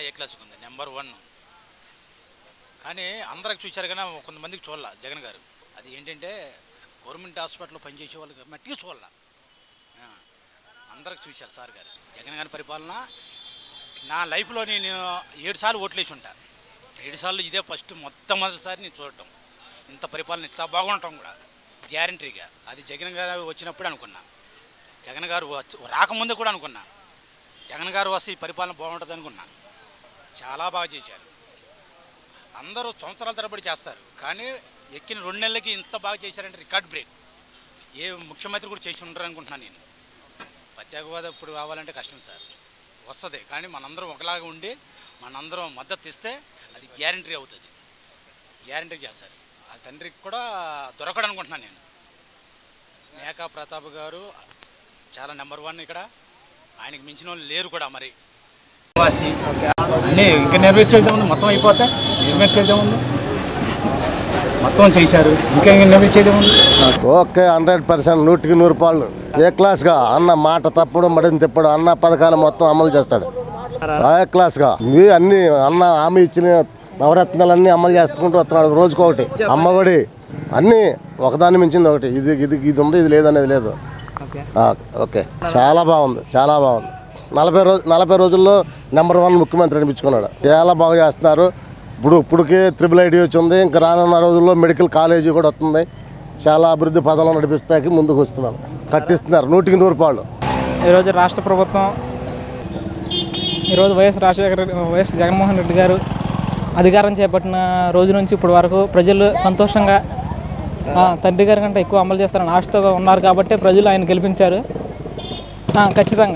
ఏ క్లాస్కి ఉంది number one కానీ అందరికి చూశారు కానీ కొంతమందికి చూడాల జగన్ గారు అది ఏంటంటే గవర్నమెంట్ హాస్పిటల్లో పనిచేసే వాళ్ళకి మట్టికి చూడాల ఆ, అందరికి చూశారు సార్ గారు జగన్ గారి పరిపాలన నా లైఫ్లో నేను ఏడు సార్లు ఓట్లేసి ఉంటా ఏడు సార్లు ఇదే ఫస్ట్ మొట్టమొదటిసారి నేను చూడటం ఇంత పరిపాలన ఇట్లా బాగుంటాం కూడా గ్యారంటీగా అది జగన్ గారు వచ్చినప్పుడు అనుకున్నా జగన్ గారు వచ్చి- రాకముందు కూడా అనుకున్నా జగన్ గారు వస్తే ఈ పరిపాలన బాగుంటుంది అనుకున్నా చాలా బాగా చేశారు అందరూ సంవత్సరాల తరబడి చేస్తారు కానీ ఎక్కిన రెండు నెలలకి ఇంత బాగా చేశారంటే రికార్డ్ బ్రేక్ ఏ ముఖ్యమంత్రి కూడా చేసి ఉండరు అనుకుంటున్నాను నేను ప్రత్యేక హోదా ఇప్పుడు కావాలంటే కష్టం సార్ వస్తుంది కానీ మనందరం ఒకలాగా ఉండి మనందరం మద్దతు ఇస్తే అది గ్యారంటీ అవుతుంది గ్యారంటీ చేస్తారు ఆ తండ్రికి కూడా దొరకడు అనుకుంటున్నాను నేను మేకా ప్రతాప్ గారు చాలా నెంబర్ వన్ ఇక్కడ ఆయనకి మించిన వాళ్ళు లేరు కూడా మరి వాసి అన్నీ ఇంకా నెరవేర్చేద్దాం ఉంది మొత్తం అయిపోతే నెరవేర్చేద్దాం ఉంది మొత్తం చేశారు ఇంకా ఇంకా నెరవేర్చేద్దాం ఉంది ఓకే హండ్రెడ్ పర్సెంట్ నూటికి నూరు పాళ్ళు ఏ క్లాస్గా అన్న మాట తప్పుడు మడిని తిప్పడు అన్న పథకాలు మొత్తం అమలు చేస్తాడు ఏ క్లాస్గా ఇవి అన్ని అన్న హామీ ఇచ్చిన నవరత్నాలన్నీ అమలు చేసుకుంటూ వస్తున్నాడు రోజుకొకటి అమ్మఒడి అన్నీ ఒకదాన్ని మించింది ఒకటి ఇది ఇది ఇది ఉంది ఇది లేదనేది లేదు ఆ, ఓకే చాలా బాగుంది చాలా బాగుంది నలభై రోజు నలభై రోజుల్లో నెంబర్ వన్ ముఖ్యమంత్రి అనిపించుకున్నాడు చాలా బాగా చేస్తున్నారు ఇప్పుడు ఇప్పటికే త్రిబుల్ ఐడి వచ్చింది ఇంకా రానున్న రోజుల్లో మెడికల్ కాలేజీ కూడా వస్తుంది చాలా అభివృద్ధి పదంలో నడిపిస్తాకి ముందుకు వస్తున్నారు కట్టిస్తున్నారు నూటికి నూరు పాళ్ళు ఈరోజు రాష్ట్ర ప్రభుత్వం ఈరోజు వైఎస్ రాజశేఖర రెడ్డి వైఎస్ జగన్మోహన్ రెడ్డి గారు అధికారం చేపట్టిన రోజు నుంచి ఇప్పటి వరకు ప్రజలు సంతోషంగా ఆ, తండ్రి గారి కంటే ఎక్కువ అమలు చేస్తారని ఆశతో ఉన్నారు కాబట్టి ప్రజలు ఆయన గెలిపించారు ఆ, ఖచ్చితంగా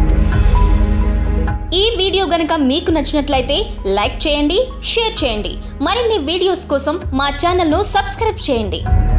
ఈ వీడియో గనుక మీకు నచ్చినట్లయితే లైక్ చేయండి షేర్ చేయండి మరిన్ని వీడియోస్ కోసం మా ఛానల్ను సబ్స్క్రైబ్ చేయండి